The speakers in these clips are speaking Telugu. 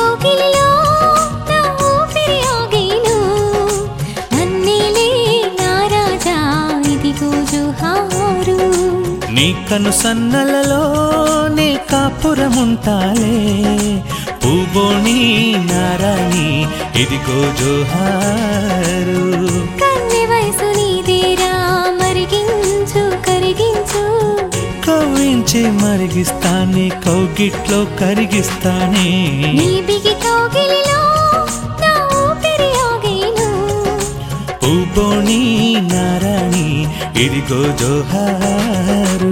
కౌగిలిలో నా ఊపిరి ఆగేను నన్నేలే నా రాజా ఇదిగో జోహారు నీ కను సన్నలలో నీ కాపురముంటాలే పూబోణి నారాణి ఇదిగో జోహారు కన్నె వయసు నీదేరా మరిగించు కరిగించు కవ్వించి మరిగిస్తానే కౌగిట్లో కరిగిస్తానే నీ బిగి కౌగిలిలో నా ఊపిరి ఆగేను పూబోణి నారాణి ఇదిగో జోహారు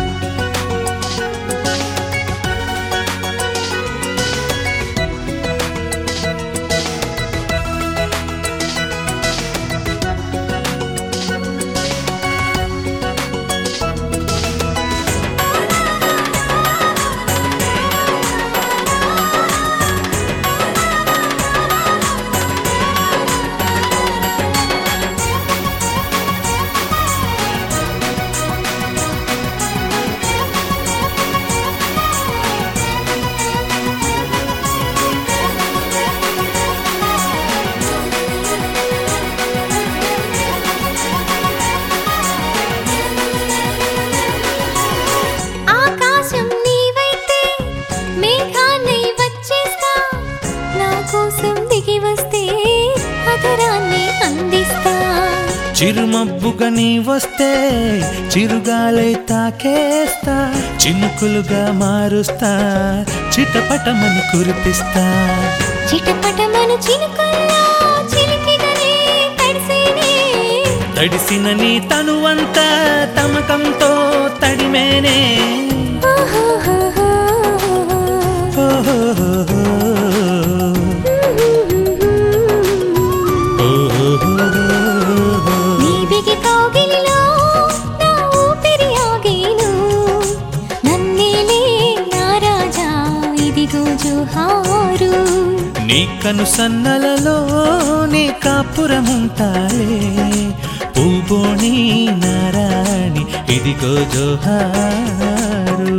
ఆకాశం నీవైతే మేఘాన్నై వచ్చేస్తా నా కోసం దిగి వస్తే అదరాన్ని అందిస్తా చిరుమబ్బుగా నీ వస్తే చిరుగాలై తాకేస్తా చినుకులుగా మారుస్తా చిటపటమని కురిపిస్తా చిటపటమను చినుకల్లో చిలిపిగనే తడిసేనే తడిసిన నీ తనువంతా తమకంతో తడిమేనే ఆహాహాహా. ఓహోహోహో. ఓహోహోహో. నీ బిగి కౌగిలిలో నా ఊపిరి ఆగేను నన్నేలే నా రాజా ఇదిగో జోహారు నీ కను సన్నలలో నీ కాపురముంటాలే పూబోణి నారాణి ఇదిగో జోహారు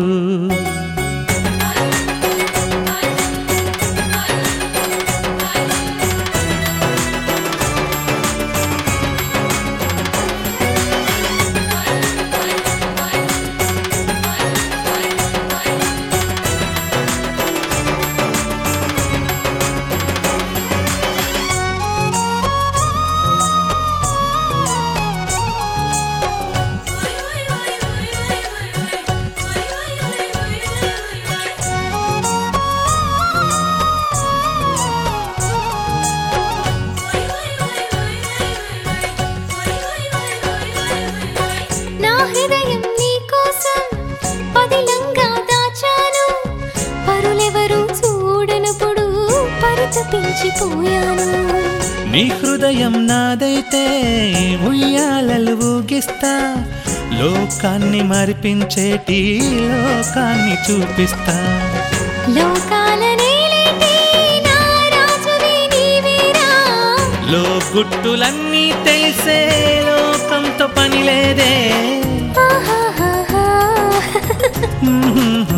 నా హృదయం నీకోసం పదిలంగా దాచాను పరులెవరు చూడనప్పుడు పరితపించిపోయాను నీ హృదయం నాదైతే ఉయ్యాలలు ఊగిస్తా లోకాన్ని మరిపించేటి లోకాన్ని చూపిస్తా లోకాల నేలేటి నా రాజువి నీవేరా లో గుట్టులన్నీ తెలిసే లోకంతో పని లేదే ఆహాహాహా.